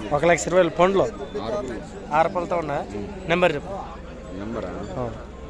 ఒక లక్ష ఇరవై వేలు పండ్లు ఆరు పళ్ళతో ఉన్నా నెంబర్ చెప్పు నెంబరా ఆ.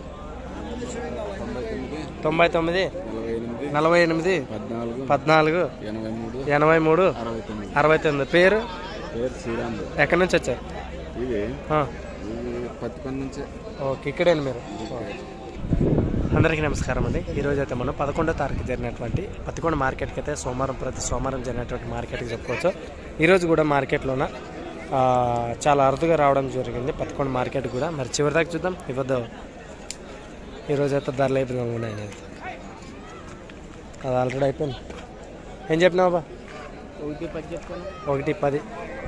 తొంభై తొమ్మిది ఇరవై ఎనిమిది నలభై ఎనిమిది పద్నాలుగు పద్నాలుగు ఎనభై మూడు ఎనభై మూడు అరవై తొమ్మిది అరవై తొమ్మిది పేరు పేరు శ్రీరాములు ఎక్కడి నుంచి వచ్చారు ఇవి ఆ. ఇవి పత్తికొండ నుంచే ఓకే ఇక్కడేనా మీరు ఓకే. అందరికీ నమస్కారం అండి ఈరోజు అయితే మనం పదకొండో తారీఖు జరిగినటువంటి పత్తికొండ మార్కెట్కి అయితే సోమవారం ప్రతి సోమవారం జరిగినటువంటి మార్కెట్కి చెప్పుకోవచ్చు ఈరోజు కూడా మార్కెట్లోన ఆ, చాలా అరుదుగా రావడం జరిగింది పత్తికొండ మార్కెట్ కూడా మరి చివరి దాకా చూద్దాం ఇవ్వద్దు ఈరోజు అయితే ధరలు ఏ విధంగా ఉన్నాయి అనేది అది ఆల్రెడీ అయిపోయింది ఏం చెప్పినావు బా ఒకటి పది చెప్తాను ఒకటి పది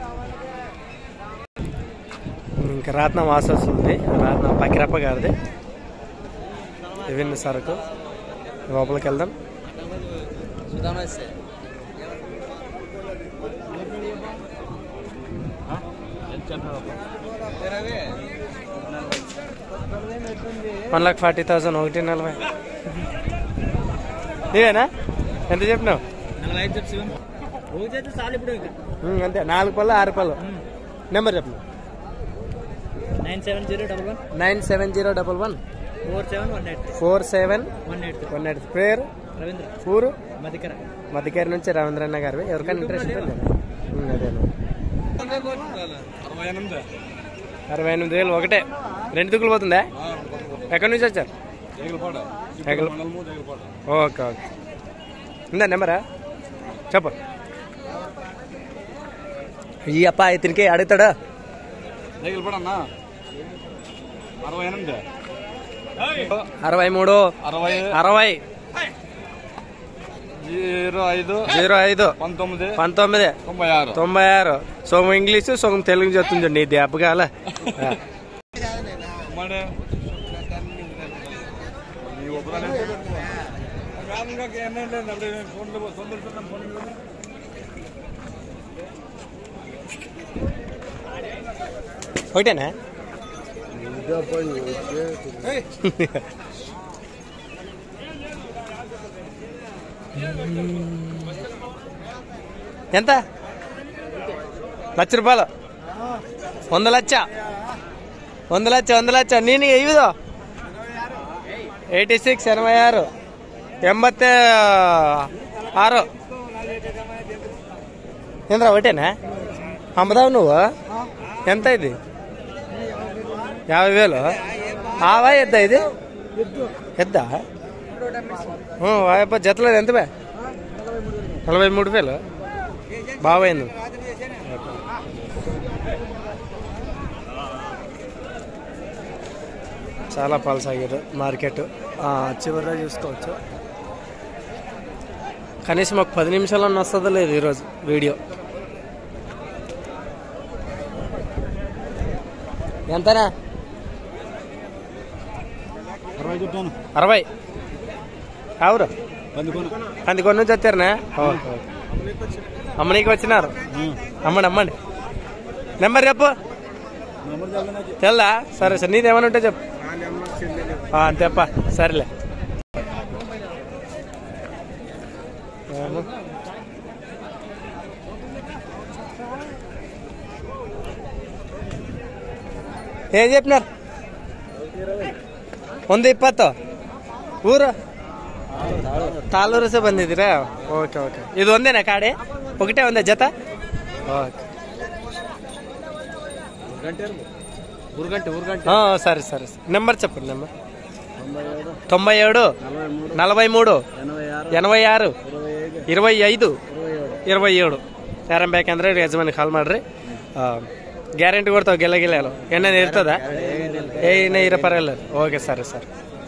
ఇంకా రాత్నం వాస వస్తుంది రాత్నం పకిరప్ప గారిది ఇవన్నీ సరుకు లోపలికి వెళ్దాం వన్ లాక్ ఫార్టీ థౌసండ్ ఒకటి నలభై ఇవేనా ఎంత చెప్పినావు నలభై ఐదు చెప్పి ఒకటి అయితే చాలు ఇప్పుడు ఇంకా ఉమ్, అంతే నాలుగు పళ్ళు ఆరు పళ్ళు నెంబర్ చెప్పు nine seven zero double one nine seven zero double one four seven one eight four seven one eight one eight పేరు రవీంద్ర ఊరు మధికర మధ్యకేరి నుంచి రవీంద్రన్న గారు ఎవరికైనా ఇంట్రెస్ట్ ఉంటే అదేను అరవై ఎనిమిది వేలు ఒకటే రెండు దిక్కులు పోతుందా ఎక్కడి నుంచి వచ్చారు ఎగల ఓకే ఓకే ఉందా నెంబరా చెప్పు ఈ అప్ప ఇతనికి అడుగుతాడా పడన్నా అరవై ఎనిమిది అరవై మూడు అరవై అరవై జీరో ఐదు జీరో ఐదు పంతొమ్మిది పంతొమ్మిది తొంభై ఆరు తొంభై ఆరు సొగం ఇంగ్లీషు సొగం తెలుగు చెప్తుంది నీ దెబ్బగాల మరి నీ ఒప్పుదానే ఒకటేనా ఎంత లక్ష రూపాయలు వంద లక్ష వంద లక్ష వంద లక్ష ನೀನು ಇವಿದು ಏಯ್ಟಿ ಸಿಕ್ಸ್ ಎನಭೈ ಆರು ಎಂಬತ್ತ ఆరు ఏంద్రా ఒకటేనా అమ్మదావు నువ్వు ఎంత ఇది యాభై వేలు ఆవా ఎద్దా ఇది ఎద్దా వాయప్ప జతలేదు ఎంత బే నలభై మూడు వేలు బాగైంది చాలా పాలు సాగారు మార్కెట్ చివరిలో చూసుకోవచ్చు కనీసం ఒక పది నిమిషాలన్నా వస్తుందో లేదు ఈరోజు వీడియో ఎంతనా అరవై చెప్పాను అరవై ఎవరు పందుకొని అందుకొని నుంచి వచ్చారనా అమ్మనీకి వచ్చినారు అమ్మండి అమ్మండి నెంబర్ చెప్పు తెల్దా సరే సరే నీదేమైనా ఉంటే చెప్పు ఆ, అంతేప్ప సరేలే ఏమో. ಏನ್ చెప్పినారు ಒಂದು ಇಪ್ಪತ್ತು ಊರು ತಾಲೂರು ಸಹ ಬಂದಿದ್ದೀರಾ ಓಕೆ ಓಕೆ ಇದು ಒಂದೇನಾ ಕಾಡೆ ఒకటే ఉందా జత ఓకే ఊరుగంట ఊరుగంట ఆ, సరే సరే నెంబర్ చెప్పండి నెంబర్ తొంభై ఏడు నలభై మూడు ఎనభై ఆరు ఎనభై ఆరు ఇరవై ఐదు ఇరవై ఐదు ఇరవై ಇರವೈ ಏಳು ಏಳು ಯಾರನ್ ಬೇಕಂದ್ರೆ ಯಜಮಾನಿ ಕಾಲ್ ಮಾಡ್ರಿ ಗ್ಯಾರಂಟಿ ಕೊಡ್ತಾವ ಗೆಲ್ಲ ಗೆಲ್ಲ ಏನೇನು ಇರ್ತದ ಏನೇ ಇರೋ ಪರಲ್ಲ ಓಕೆ ಸರಿ ಸರ್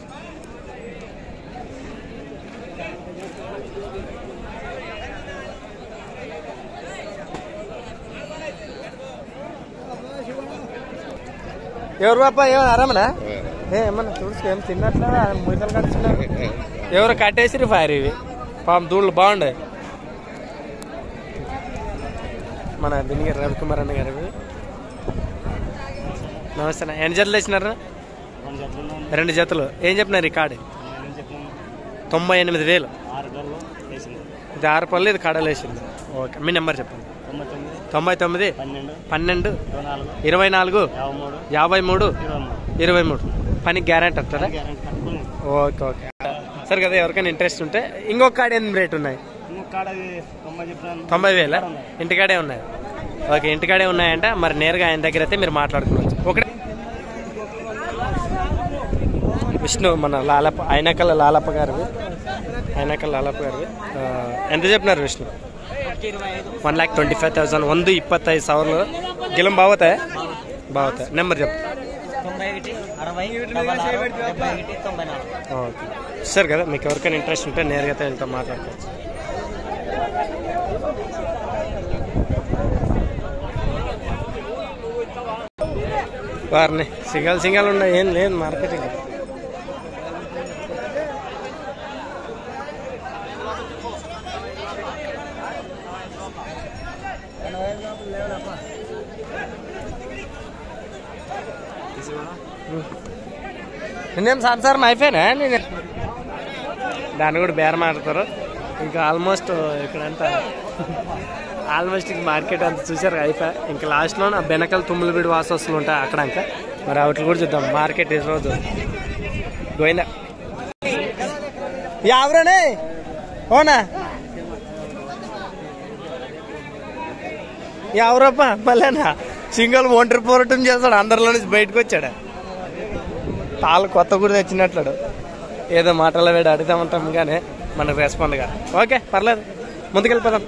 ఎవరు పాప ఏమన్నా ఆరామనా ఏ ఏమన్నా చూడుకో ఏం తిన్నట్లా ముద్దలు కట్టున్నారు ఎవరు కట్టేసిరి ఫైర్ ఇవి పాపం దూళ్ళు బాగుండే మన దినిగారు రవికుమార్ అన్న గారు ఇవి. నమస్తే అన్న. ఎన్ని జతలు వేసినారు రెండు జతలు ఏం చెప్పినారు ఈ కాడు తొంభై ఎనిమిది వేలు ఆరు గల్లు వేసింది ఇది ఆరు పళ్ళు ఇది కాడలు వేసింది ఓకే మీ నెంబర్ చెప్పండి తొంభై తొమ్మిది తొంభై తొమ్మిది పన్నెండు పన్నెండు ఇరవై నాలుగు ఇరవై నాలుగు యాభై మూడు యాభై మూడు ఇరవై మూడు ఇరవై మూడు పనికి గ్యారెంటీ అంటారా గ్యారెంటీ కట్టుకుని ఓకే ఓకే సరే కదా ఎవరికైనా ఇంట్రెస్ట్ ఉంటే ఇంకొక కాడ ఎన్ని రేట్ ఉన్నాయి కాడ తొంభై చెప్పాను తొంభై వేల ఇంటికాడే ఉన్నాయి ఓకే ఇంటికాడే ఉన్నాయంట మరి నేరుగా ఆయన దగ్గర అయితే మీరు మాట్లాడుకోవచ్చు ఒకటే విష్ణు మన లాలప్ప అయినకల్ లాలప్ప గారివి అయినకల్ లాలప్ప గారివి ఆ, ఎంత చెప్పినారు Vishnu one lakh twenty five thousand ಒಂದು ಇಪ್ಪತ್ತೈದು ಸಾವಿರ ಗಿಲಂ ಬಾವತ್ತೆ ಬಾವತ್ತೆ ನಂಬರ್ చెప్పు తొంభై ఒకటి అరవై డెబ్బై ఆరు డెబ్బై ఒకటి తొంభై నాలుగు ఓకే సరే కదా మీకు ఎవరికైనా ఇంట్రెస్ట్ ఉంటే నేరుగా అయితే వీళ్ళతో మాట్లాడుకోవచ్చు వారిని సింగల్ సింగల్ ఉన్నాయి ఏం లేదు మార్కెటింగ్ నేనేం సంసారం అయిపోయినా నేను దాన్ని కూడా బేరం ఆడతారు ఇంకా ఆల్మోస్ట్ ఇక్కడంతా ఆల్మోస్ట్ ఇంక మార్కెట్ అంతా చూసారు అయిపోయా ఇంకా లాస్ట్లో నా బెనకల్ తుమ్ములబీడి వాసస్తులు ఉంటాయి అక్కడ ఇంకా మరి వాటిని కూడా చూద్దాం మార్కెట్ ఈ రోజు గోయిందా ఎవరనే ఓనా ఎవరప్ప మళ్ళేనా సింగల్ ఒంటరి పోరాటం చేస్తాడు అందరిలో నుంచి బయటకు వచ్చాడు తాళ్ళు కొత్త కూడా తెచ్చినట్లాడు ఏదో మాటల వేడి అడుగుతామంటాం కానీ మనకు రెస్పాండ్ గా ఓకే పర్లేదు ముందుకెళ్ళిపోదాం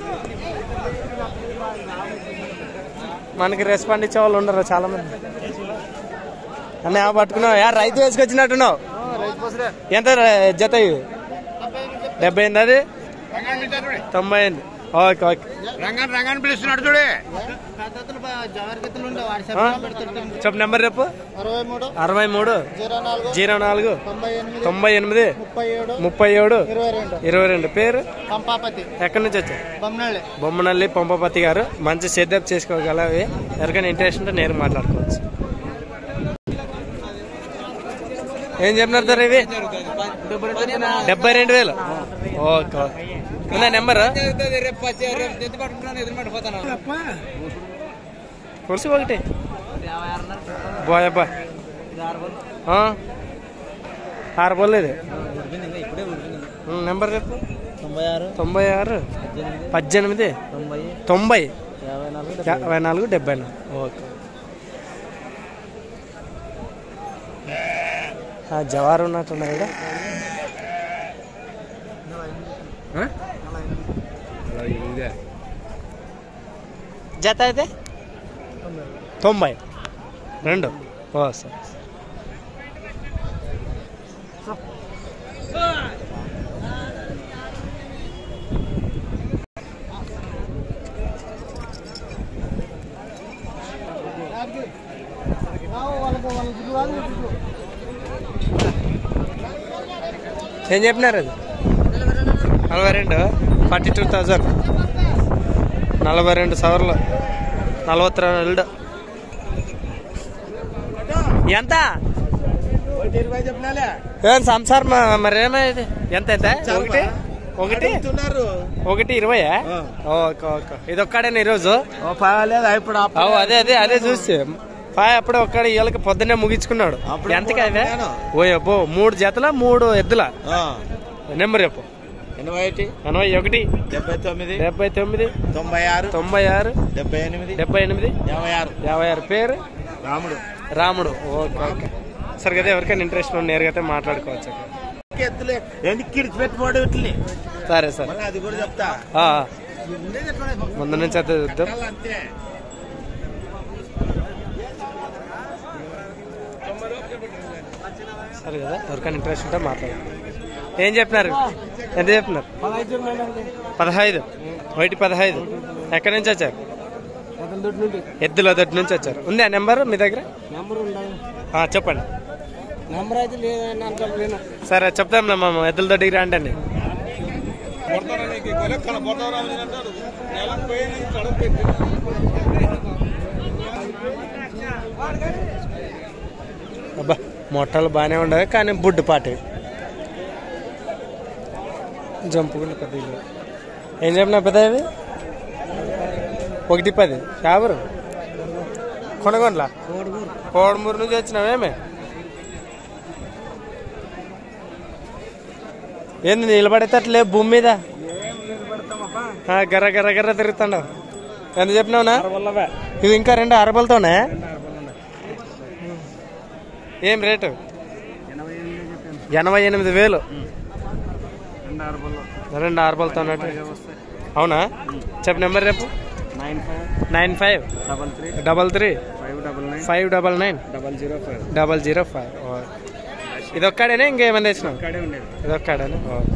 మనకి రెస్పాండ్ ఇచ్చే వాళ్ళు ఉండరు చాలా మంది అన్నీ పట్టుకున్నావు యా రైతు వేసుకొచ్చినట్టున్నావు ఎంత ర- జత ఇవి డెబ్బై ఎనిమిది అది తొంభై ఎనిమిది ఓకే ఓకే రంగాన్ని రంగాన్ని పిలుస్తున్నాడు చూడే ఆ? చెప్పు నెంబర్ రేపు అరవై మూడు అరవై మూడు జీరో నాలుగు జీరో నాలుగు తొంభై ఎనిమిది తొంభై ఎనిమిది ముప్పై ఏడు ముప్పై ఏడు ఇరవై రెండు ఇరవై రెండు పేరు పంపాపతి ఎక్కడి నుంచి వచ్చారు బొమ్మనళ్ళి బొమ్మనల్లి పంపపతి గారు మంచి సెటప్ చేసుకోగలవి ఎవరికైనా ఇంట్రెస్ట్ ఉంటే నేను మాట్లాడుకోవచ్చు ఏం చెప్పినారు సార్ ఇవి డెబ్బై రెండు వేలు ఓకే ఓకే ఉందా నెంబర్ కొలిసి ఒకటి బాయబ్బా ఆరు బోలేదు నెంబర్ చెప్పు తొంభై ఆరు తొంభై ఆరు పద్దెనిమిది పద్దెనిమిది తొంభై తొంభై యాభై నాలుగు యాభై నాలుగు డెబ్బై నాలుగు ఓకే ఆ, జవారు ఉన్నట్టున్నాయి ఇక్కడ జత అయితే తొంభై రెండు ఓ సరే ఏం చెప్పినారు అది నలభై రెండు ఫార్టీ టూ థౌజండ్ నలభై రెండు సవర్లు నలభై రెండు ఎంత ఇరవై చెప్పినాలే ఏం సంసారం మ- మరి ఏమైంది ఎంత ఎంత ఒకటి ఒకటి ఒకటి ఇరవై ఓకే ఓకే ఇది ఒక్కడేనా ఈరోజు పర్వాలేదు ఇప్పుడు అవు అదే అదే అదే చూసి పాయ అప్పుడే ఒక్కడ వీళ్ళకి పొద్దున్నే ముగించుకున్నాడు అప్పుడే ఎంతకి అదే నేను. ఓ అబ్బో మూడు జతల మూడు ఎద్దుల నెంబర్ చెప్పు ఎనభై ఒకటి ఎనభై ఒకటి డెబ్బై తొమ్మిది డెబ్బై తొమ్మిది తొంభై ఆరు తొంభై ఆరు డెబ్బై ఎనిమిది డెబ్బై ఎనిమిది యాభై ఆరు యాభై ఆరు పేరు రాముడు రాముడు ఓకే ఓకే సరే కదా ఎవరికైనా ఇంట్రెస్ట్ ఉన్న నేరుగా అయితే మాట్లాడుకోవచ్చు ఎత్తులే ఎందుకు కిడిచిపెట్టుకోడు ఇట్లని సరే సరే మళ్ళీ అది కూడా చెప్తా ఆ, ఆ. ముందు నుంచి అయితే చూద్దాం అంతే సరే కదా ఎవరికైనా ఇంట్రెస్ట్ ఉంటే మాట్లాడు ఏం చెప్పినారు ఎంత చెప్పినారు పదహైదు ఒకటి పదహైదు ఎక్కడి నుంచి వచ్చారు ఎద్దుల దొడ్డి నుంచి వచ్చారు ఉంది ఆ నెంబర్ మీ దగ్గర ఆ, చెప్పండి నెంబర్ అయితే లేదు సరే చెప్తాంలే మామ ఎద్దుల దొడ్డికి రండి అండి అబ్బా మొట్టలు బాగానే ఉండవు కానీ బుడ్డు పాటి జంపు కూడా పెద్ద ఇల్లు. ఏం చెప్పినా పెద్ద ఇవి ఒకటి పది ఎవరు కొనగొండ్ల కోడమూరు నుంచి వచ్చినావేమే ఏంది నిలబడేటట్లే భూమి మీద ఆ, గర్ర గర్ర గర్ర తిరుగుతాండవు ఎంత చెప్పినావునా ఇది ఇంకా రెండు అరబలతోనే ఏం రేటు ఎనభై ఎనిమిది వేలు రెండు అరబలతో అవునా చెప్పు నెంబర్ రేపు nine five nine five double three double three five double nine five double nine double zero five double zero five ఇది ఒక్కడేనా ఇంకేమైనా తెచ్చినావు ఇక్కడే ఉండేది ఇది ఒక్కడేనా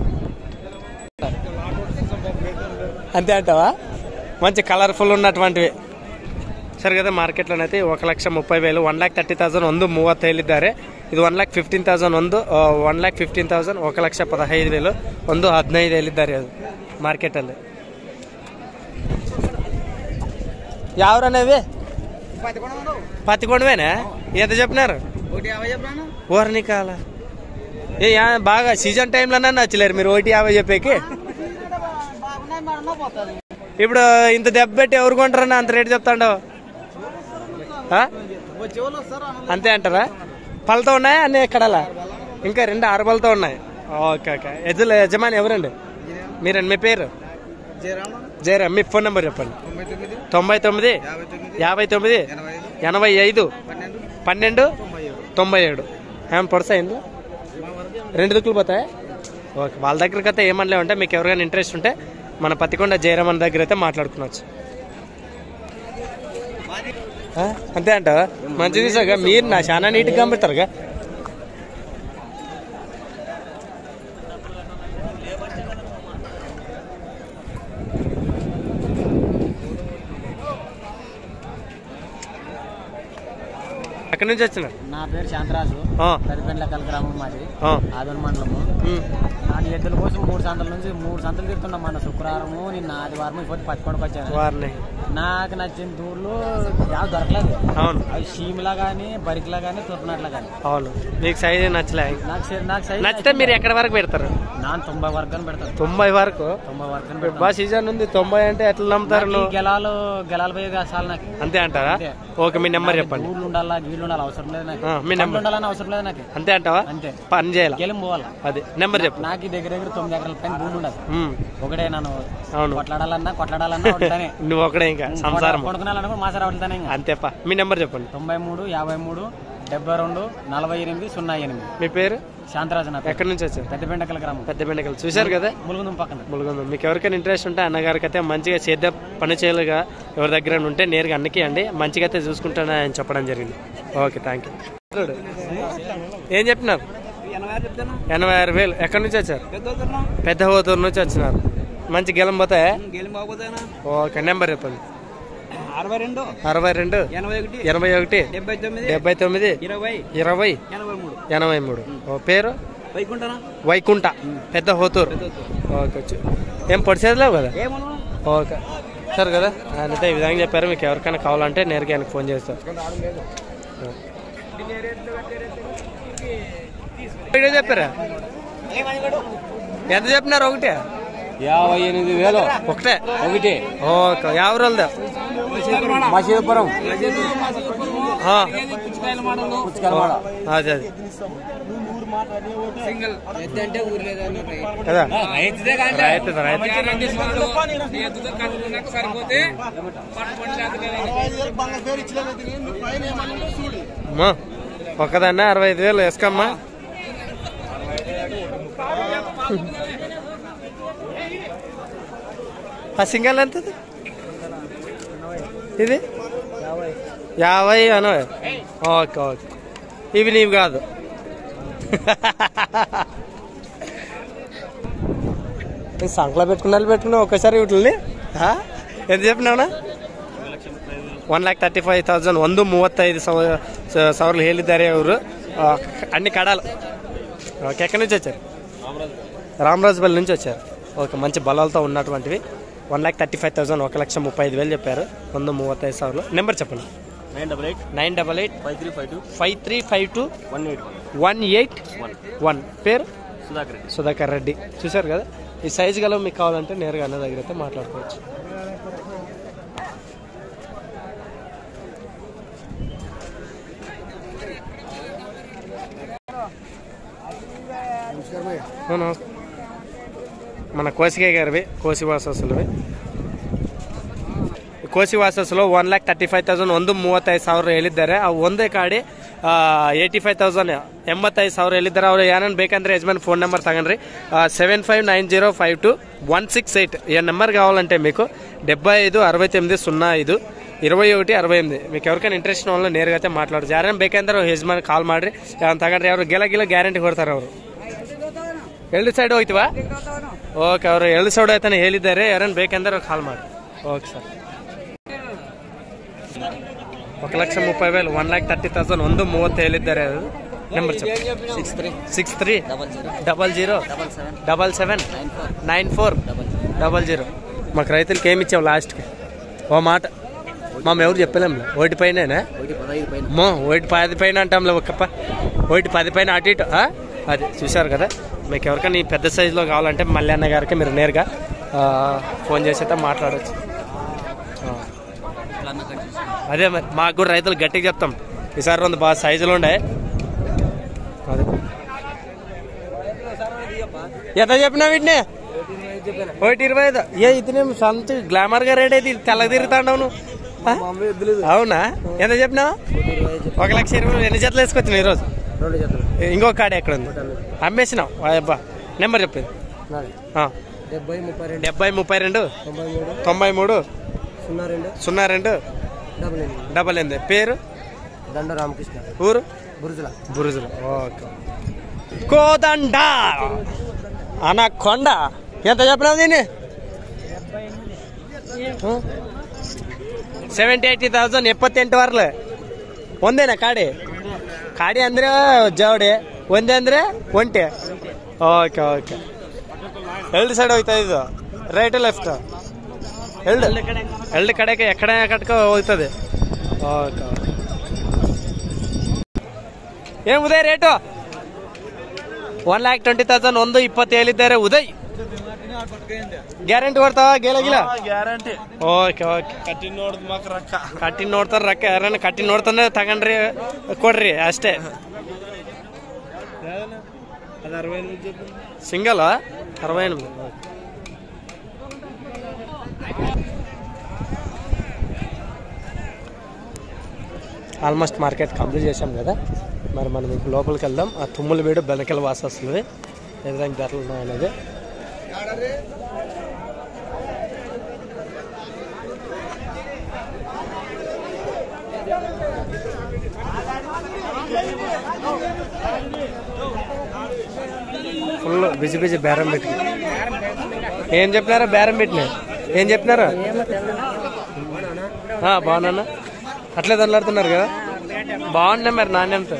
అంతే అంటావా మంచి కలర్ఫుల్ ఉన్నటువంటివి ಸರ್ ಗದ ಮಾರ್ಕೆಟ್ಲನೈತಿ ఒక ಲಕ್ಷ ಮುಪ್ಪೈ ವೇಲು ಒನ್ ಲ್ಯಾಕ್ ತರ್ಟಿ ತೌಸಂಡ್ ಒಂದು ಮೂವತ್ತು ಹೇಳಿದ್ದಾರೆ ಇದು ಒನ್ ಲ್ಯಾಕ್ ಫಿಫ್ಟೀನ್ ತೌಸಂಡ್ ಒಂದು ಒನ್ ಲ್ಯಾಕ್ ಫಿಫ್ಟೀನ್ ತೌಸಂಡ್ ఒక ಲಕ್ಷ ಪದಹೈದು ವೇಲು ಒಂದು ಹದಿನೈದು ಹೇಳಿದ್ದಾರೆ ಅದು మార్కెಟಲ್ಲಿ ఎవరనేవి పత్తికొండవేనా ఎంత చెప్పినారు ఒకటి యాభై చెప్పాను ఓర్ని కాల ఏ యా, బాగా సీజన్ టైంలోనే నచ్చలేరు మీరు ఒకటి యాభై చెప్పేకి బాగున్నాయి మేడం పోతుంది ఇప్పుడు ఇంత దెబ్బ పెట్టి ఎవరు కొంటారని అంత రేటు చెప్తాండవు ఆ? వచ్చే వాళ్ళు వస్తారు అంతే అంటారా పళ్ళతో ఉన్నాయా అన్ని ఎక్కడలా ఇంకా రెండు ఆరు పళ్ళతో ఉన్నాయి ఓకే ఓకే యజల యజమాని ఎవరండి మీరండి మీ పేరు జయరామ జయరా మీ ఫోన్ నెంబర్ చెప్పండి తొంభై తొమ్మిది తొంభై తొమ్మిది యాభై తొమ్మిది యాభై తొమ్మిది ఎనభై ఐదు ఎనభై ఐదు పన్నెండు పన్నెండు తొంభై ఏడు తొంభై ఏడు ఏమైనా పొడసాయింది రెండు దుక్కులు పోతాయి ఓకే వాళ్ళ దగ్గరికి అయితే ఏమనలే ఉంటే మీకు ఎవరికైనా ఇంట్రెస్ట్ ఉంటే మన పత్తికొండ జయరామన్ దగ్గర అయితే మాట్లాడుకునవచ్చు ఆ? అంతే అంటావా మంచిది సార్ మీరు నా చాలా నీట్గా కనిపెడతారుగా ఎక్కడి నుంచి వచ్చినారు నా పేరు శాంతరాజు ఆ, పెద్దపెండ్లకల్ గ్రామం మాది ఆ, ఆదోని మండలము ఉమ్, నా ఎద్దుల కోసం మూడు సంతల నుంచి మూడు సంతలు తిరుగుతున్నాం మన శుక్రవారము నిన్న ఆదివారం ఇప్పుడు పత్తికొండకు వచ్చాను వారిని నాకు నచ్చిన దూర్లు యావ దొరకలేదు అవును అవి షీమ్లా కానీ బరికిలా కానీ తుర్నట్లా కానీ అవును మీకు సైజ్ నచ్చలే నాకు సరి- నాకు సైజ్ నచ్చితే మీరు ఎక్కడి వరకు పెడతారు నా తొంభై వర్గాన్ని పెడతాను తొంభై వరకు తొంభై వర్గాన్ని ఇప్పుడు పెడతాను బాగా సీజన్ ఉంది తొంభై అంటే ఎట్లా నమ్ముతారు నాకు ఈ నువ్వు గెలాలు గెలాలు పోయి చాలు నాకు అంతే అంటారా అంతే. ఓకే మీ నెంబర్ చెప్పండి ఊళ్ళు ఉండాలా గీళ్ళు ఉండాలి అవసరం లేదు నాకు ఆ, మీ నెంబర్ పండ్లు ఉండాలని అవసరం లేదు నాకు అంతే అంటావా అంతే పని చేయాల గెలం పోవాలా అది నెంబర్ చెప్పు నాకు ఈ దగ్గర దగ్గర తొమ్మిది ఎకరాల పైన భూమి ఉండదు ఉమ్, ఒకటే నన్ను అవును కొట్లాడాలన్నా కొట్లాడాలన్నా ఒకటనే నువ్వు ఒకడే ఇంకా సంసారం కొడుకునాలన్నా కూడా మాసారా ఒకటితోనే ఇంకా అంతేపా మీ నెంబర్ చెప్పండి తొంభై మూడు యాభై మూడు డెబ్బై రెండు నలభై ఎనిమిది సున్నా ఎనిమిది మీ పేరు శాంతరాజు నా పేరు. ఎక్కడి నుంచి వచ్చారు పెద్ద పెండకల గ్రామం పెద్ద బెండకలు చూశారు కదా ములుగుందం పక్కన ములుగుంది మీకు ఎవరికైనా ఇంట్రెస్ట్ ఉంటే అన్నగారికి అయితే మంచిగా చేద్దాం పని చేయలుగా ఎవరి దగ్గర ఉంటే నేరుగా అన్నకి అండి మంచిగా అయితే చూసుకుంటానని ఆయన చెప్పడం జరిగింది ఓకే థ్యాంక్ యూ ఏం చెప్పినారు ఎనభై ఆరు వేలు ఎక్కడి నుంచి వచ్చారు పెద్ద హోతూరు నుంచి వచ్చినారు మంచి గెలం పోతాయా ఓకే నెంబర్ చెప్పండి అరవై రెండు అరవై రెండు ఎనభై ఒకటి ఎనభై ఒకటి డెబ్బై తొమ్మిది డెబ్బై తొమ్మిది ఇరవై ఇరవై ఎనభై మూడు ఎనభై మూడు ఓ పేరు వైకుంఠనా వైకుంఠ పెద్ద హోతూరు ఓకే వచ్చి ఏం పొడిచేదిలేవు కదా ఏమను ఓకే సరే కదా ఆయన అయితే ఈ విధంగా చెప్పారు మీకు ఎవరికైనా కావాలంటే నేరుగా ఆయనకు ఫోన్ చేస్తారు వీడియో చెప్పారా ఎంత చెప్పినారు ఒకటే యాభై ఎనిమిది వేలు ఒకటే ఒకటి ఓకే యాభై రోజులదా మసీదుపురం ఆ. పుచ్చకాయలవాడ. అదే అది కదా రైతు రైతు అమ్మా, ఒక్కదాన్నే అరవై ఐదు వేలు వేసుకోమ్మా ఆ సింగల్ ఎంత ఇది? ఇది యాభై అనవై ఓకే ఓకే ఇవి నీవు కాదు సంకలో పెట్టుకున్నా పెట్టుకున్నావు ఒక్కసారి వీటిని ఆ? ఎంత చెప్పినావునా one lakh thirty five thousand ಒಂದು ಮೂವತ್ತೈದು ಸಾವಿರ ಸಾವಿರ ಹೇಳಿದ್ದಾರೆ ಅವರು ఆ, అన్ని కడాలు ఓకే ఎక్కడి నుంచి వచ్చారు రామరాజుపల్లి నుంచి వచ్చారు ఓకే మంచి బలాలతో ఉన్నటువంటివి one lakh thirty five thousand ఒక లక్ష ముప్పై ఐదు వేలు చెప్పారు వంద ముప్పై ಸಾವಿರ నెంబర్ చెప్పండి nine double eight nine double eight five three five two five three five two one eight one eight one పేరు సుధాకర్ రెడ్డి సుధాకర్ రెడ్డి చూశారు కదా ఈ సైజు గల మీకు కావాలంటే నేరుగా అన్న దగ్గర అయితే మాట్లాడుకోవచ్చు అవును మన కోసికే గారివి కోసి ವಾಸಸ್ಸುಲವಿ ಕೋಸಿ ವಾಸಸ್ಸಲು one lakh thirty five thousand ಒಂದು ಮೂವತ್ತೈದು ಸಾವಿರ ಹೇಳಿದ್ದಾರೆ ಆ ಒಂದೇ ಕಾಡಿ ಏಯ್ಟಿ ಫೈವ್ ತೌಸಂಡ್ ಎಂಬತ್ತೈದು ಸಾವಿರ ಹೇಳಿದ್ದಾರೆ ಅವ್ರು ಏನೇನು ಬೇಕಂದ್ರೆ యజమాని ఫోన్ నెంబర్ తగండి seven five nine zero five two one six eight ఈ నెంబర్ కావాలంటే మీకు డెబ్బై ఐదు అరవై తొమ్మిది సున్నా ఐదు ఇరవై ఒకటి అరవై ఎనిమిది మీకు ఎవరికైనా ఇంట్రెస్ట్ ఉన్న వాళ్ళు నేరుగా అయితే మాట్లాడచ్చు ಯಾರೇನು ಬೇಕಂದ್ರೆ ಯಜಮಾನ್ ಕಾಲ್ ಮಾಡ್ರಿ ಯಾವನ್ ತಗೊಂಡ್ರಿ ಅವ್ರು ಗೆಲ ಗಿಲ ಗ್ಯಾರಂಟಿ ಕೊಡ್ತಾರೆ ಅವರು ಎರಡು ಸೈಡ್ ಹೋಯ್ತೀವಾ ಓಕೆ ಅವರು ಎರಡು ಸೈಡ್ ಆಯ್ತಾನೆ ಹೇಳಿದ್ದಾರೆ ಯಾರನ್ನ ಬೇಕಂದ್ರೆ ಕಾಲ್ ಮಾಡಿ ಓಕೆ ಸರ್ ఒక లక్ష ముప్పై వేలు వన్ ల్యాక్ థర్టీ థౌసండ్ ಒಂದು ಮೂವತ್ತು ಹೇಳಿದ್ದಾರೆ ಅದು నెంబర్ చెప్పు six three six three double zero double zero double seven double seven nine four nine four double double zero మాకు రైతులకి ఏమి ఇచ్చావు లాస్ట్కి ఓ మాట మా ఎవరు చెప్పలేంలే ఒకటి పైన ఒకటి పదహైదు పైన మో ఒకటి పది పైన అంటాంలే ఒక్కప్ప ఒకటి పది పైన అటు ఇటు ఆ? అది చూశారు కదా మీకు ఎవరికైనా ఈ పెద్ద సైజులో కావాలంటే మల్లన్న గారికి మీరు నేరుగా ఆ, ఫోన్ చేసి అయితే మాట్లాడవచ్చు ఆ. ఇట్లా అన్న కట్ చేసి. అదే మరి మాకు కూడా రైతులు గట్టిగా చెప్తాం ఈసారి రెండు బాగా సైజులు ఉండే అదే ఎంత చెప్పినా వీటిని ఒకటి ఇరవై ఐదు ఏ ఇతనే సంత గ్లామర్ గా రేట్ అయితే తెల్లగా తిరుగుతాండవు నువ్వు ఆ? అవునా ఎంత చెప్పినావు ఒక లక్ష ఇరవై వేలు. ఎన్ని జతలు వేసుకొచ్చినావు ఈరోజు రెండు జతలు ఇంకో కాడ ఎక్కడ ఉంది అమ్మేసినావు అబ్బా నెంబర్ చెప్పేది ఆ. డెబ్బై ముప్పై రెండు డెబ్బై ముప్పై రెండు తొంభై మూడు తొంభై మూడు సున్నా రెండు సున్నా రెండు డబల్ ఎనిమిది డబల్ ఎనిమిది పేరు దండ రామకృష్ణ ఊరు బురుజుల బురుజులు ఓకే కోదండ అనకొండ ఎంత చెప్పినావు దీన్ని ಸೆವೆಂಟಿ ಏಯ್ಟಿ ತೌಸಂಡ್ ಎಪ್ಪತ್ತೆಂಟು ವಾರ್ಲು ಒಂದೇನಾ ಕಾಡಿ ಕಾಡಿ ಅಂದ್ರೆ ಜವಡಿ ಒಂದೇ ಅಂದ್ರೆ ಒಂಟೆ ಓಕೆ ಓಕೆ ಎರಡು ಸೈಡ್ ಹೋಯ್ತಾ ಇದು ರೈಟ್ ಲೆಫ್ಟ್ ಎರಡು ಎರಡು ಕಡೆಗೆ ಎಕಡೆ ಕಟ್ಕ ಹೋಗ್ತದೆ ಓಕೆ ಓಕೆ ಏನ್ Uday rate one lakh twenty thousand ಒಂದು ಇಪ್ಪತ್ತು ಹೇಳಿದ್ದಾರೆ ಉದಯ್ ಗ್ಯಾರಂಟಿ ಕೊಡ್ತಾವ ಗೇಲ ಗಿಲ ಗ್ಯಾರಂಟಿ ಓಕೆ ಓಕೆ ಕಟ್ಟಿ ನೋಡ್ದ ಮಕ್ ರೊಕ್ಕ ಕಟ್ಟಿ ನೋಡ್ತಾರ ರೊಕ್ಕ ಯಾರನ್ನ ಕಟ್ಟಿ ನೋಡ್ತಾನೆ ತಗೊಂಡ್ರಿ ಕೊಡ್ರಿ ಅಷ್ಟೇ ಅದು ಅರವೈ సింగల్ అరవై ఎనిమిది ఆల్మోస్ట్ మార్కెట్ కంప్లీట్ చేసాం కదా మరి మనం ఇంక లోపలికి వెళ్దాం ఆ తుమ్ముల వీడు బెనకెల వాసస్తుంది ఏ విధంగా ధరలు ఉన్నాయనేది ఫుల్ బిజీ బిజీ బేరం పెట్టి ఏం చెప్పినారా బేరం పెట్టిన ఏం చెప్పినారా ఆ, బాగున్నా అట్లే దండలాడుతున్నారు కదా బాగున్నాయి మరి నాణ్యంతో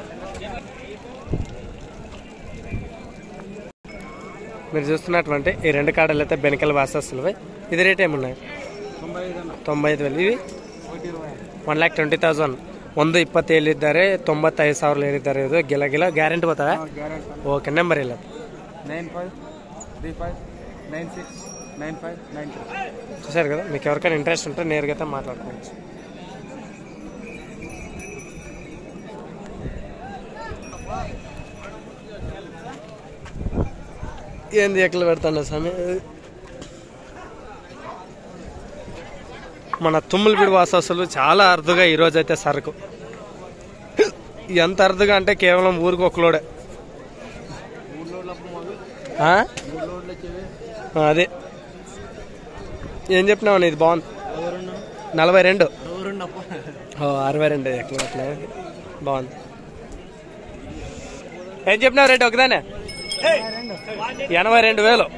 మీరు చూస్తున్నటువంటి ఈ రెండు కాడలు అయితే బెనకల వాసస్తులు ఇది రేట్ ఏమున్నాయి ತೊಂಬೈ ಐದು ವೇಲು ಇವಿ ಒನ್ ಲ್ಯಾಕ್ ಟ್ವೆಂಟಿ ತೌಸಂಡ್ ಒಂದು ಇಪ್ಪತ್ತು ಹೇಳಿದ್ದಾರೆ ತೊಂಬತ್ತೈದು ಸಾವಿರ ಹೇಳಿದ್ದಾರೆ ಇದು ಗಿಲ ಗಿಲ ಗ್ಯಾರಂಟಿ ಬರ್ತವೆ ಓಕೆ ನಂಬರ್ ಇಲ್ಲ nine five three five nine six nine five nine two చూసారు కదా మీకు ఎవరికైనా ఇంట్రెస్ట్ ఉంటే నేరుగా అయితే మాట్లాడుకోవచ్చు ఏంది ఎక్కడ పెడతాను స్వామి మన తుమ్ములపీడి వాసస్సులు చాలా అరుదుగా ఈరోజు అయితే సరుకు ఎంత అరుదుగా అంటే కేవలం ఊరికి ఒక లోడే ఆ? ఆ, అదే ఏం చెప్పినావు ఇది బాగుంది నలభై రెండు ఓ, అరవై రెండు ఎట్లా అట్లా బాగుంది ఏం చెప్పినావు రేటు ఒకదానే ఎనభై రెండు వేలు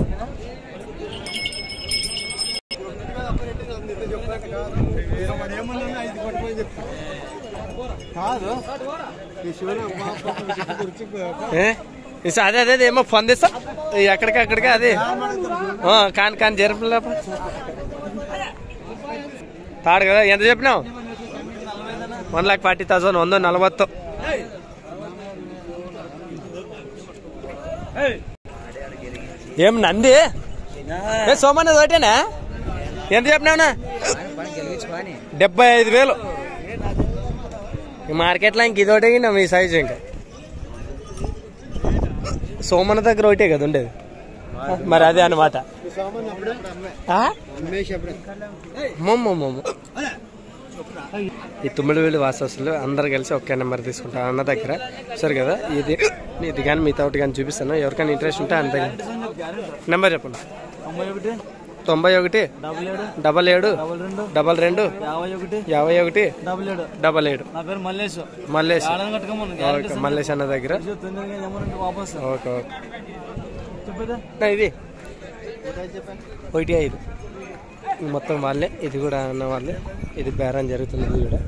ఏ? ఇస- అదే అదే అదే ఏమో పొందిస్తా ఎక్కడికి అక్కడికి అదే ఆ, కాని కాని జరుపులే తాడు కదా ఎంత చెప్పినావు వన్ ಲ್ಯಾಕ್ ಫಾರ್ಟಿ ತೌಸಂಡ್ ಒಂದು ನಲವತ್ತು ఏం నంది ఏ సోమన్న ఒకటేనా ఎంత చెప్పినావునా డెబ్బై ఐదు వేలు ఈ మార్కెట్లో ఇంక ఇదొకటి మీ సైజు ఇంకా సోమన దగ్గర ఒకటే కదా ఉండేది మరి అదే అనమాట మొమ్మ ఈ తుమ్మిడివేలు వాసస్తులు అందరు కలిసి ఒకే నెంబర్ తీసుకుంటారు అన్న దగ్గర సరే కదా ఇది ఇది కానీ మిగతా ఒకటి కానీ చూపిస్తాను ఎవరికైనా ఇంట్రెస్ట్ ఉంటే అంతే నెంబర్ చెప్పండి తొంభై ఒకటి తొంభై ఒకటి డబుల్ ఏడు డబల్ ఏడు డబుల్ రెండు డబల్ రెండు యాభై ఒకటి యాభై ఒకటి డబుల్ ఏడు డబల్ ఏడు నా పేరు మల్లేష్ మల్లేష్ ఆడని కట్టుకోమను ఓకే మల్లేష్ అన్న దగ్గర తొందరగా ఏమనంటే వాపస్ ఓకే ఓకే చెప్పేదా నా ఇది చెప్పాను ఒకటి ఐదు ఇది మొత్తం వాళ్ళే ఇది కూడా అన్న వాళ్ళే ఇది బేరం జరుగుతుంది ఇది కూడా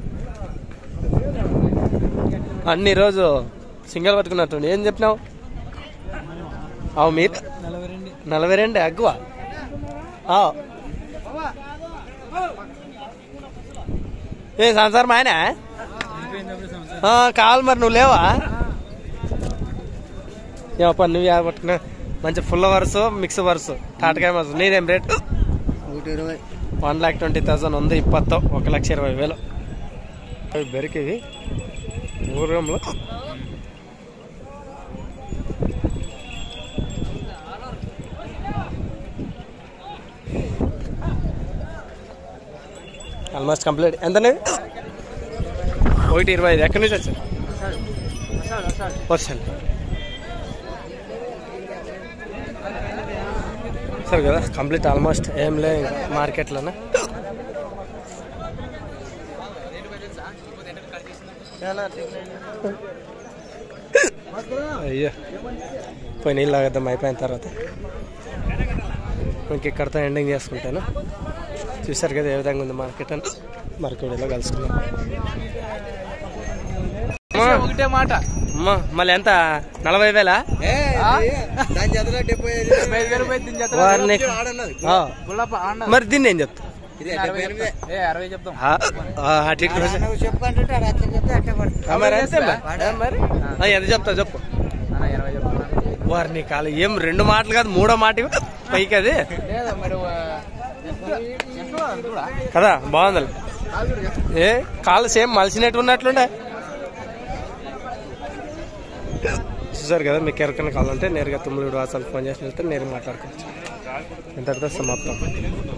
అన్ని రోజు సింగల్ పట్టుకున్నట్టు ఏం చెప్పినావు అవు మీరు నలభై రెండు నలభై రెండు అగ్గువ ఏ సంసారం ఆయన కావాలి మరి నువ్వు లేవా ఏమప్ప నువ్వు యా పట్టుకున్నా మంచి ఫుల్ వరుస మిక్స్ వరుస తాటకాయ మరుసు నీదేం రేట్ ఒకటి ఇరవై వన్ ల్యాక్ ట్వంటీ థౌసండ్ ఉంది ఇప్పత్తో ఒక లక్ష ఇరవై వేలు అవి బెరికివి ఊరంలో ఆల్మోస్ట్ కంప్లీట్ ఎంతనే ఒకటి ఇరవై ఐదు ఎక్కడి నుంచి వచ్చారు వర్షాలు సరే కదా కంప్లీట్ ఆల్మోస్ట్ ఏం లే మార్కెట్లోనే అయ్యో పోయి నీళ్ళు తాగద్దాం అయిపోయిన తర్వాత ఇంక ఇక్కడతో ఎండింగ్ చేసుకుంటాను చూసారు కదా ఏ విధంగా ఉంది మార్కెట్ అని మార్కెట్లో కలుసుకుందాం అమ్మా, ఒకటే మాట అమ్మా మళ్ళీ ఎంత నలభై వేలా దాని చేతిలో డెబ్బై ఐదు డెబ్బై ఐదు వేలు పోయి దీని చేత వారిని ఆ, గుల్లప్ప ఆడ మరి దీన్ని ఏం చెప్తా ఇది అరవై చెప్తాం. ఏ అరవై చెప్తాం ఆ, ఆ, అటు ఇటు వచ్చి- చెప్పంటే అట్లా చెప్తే అట్లా పడుతుంది ఆ, మరి అంతే మరి. ఆ, మరి ఆ, ఎంత చెప్తా చెప్పు అన్న ఇరవై చెప్తాను వారిని కాలు ఏం రెండు మాటలు కాదు మూడో మాట ఇవ్వు. పైకి అది లేదా మరి ఆ, ఎట్లా అది కూడా కదా బాగుంది ఏ కాళ్ళు సేమ్ మలిసినట్టు ఉన్నట్లుండే చూసారు కదా మీకు ఎవరికైనా కావాలంటే నేరుగా తొమ్మిది వాసాలు ఫోన్ చేసినట్టు నేరుగా మాట్లాడుకోవచ్చు ఇంతటితో సమాప్తం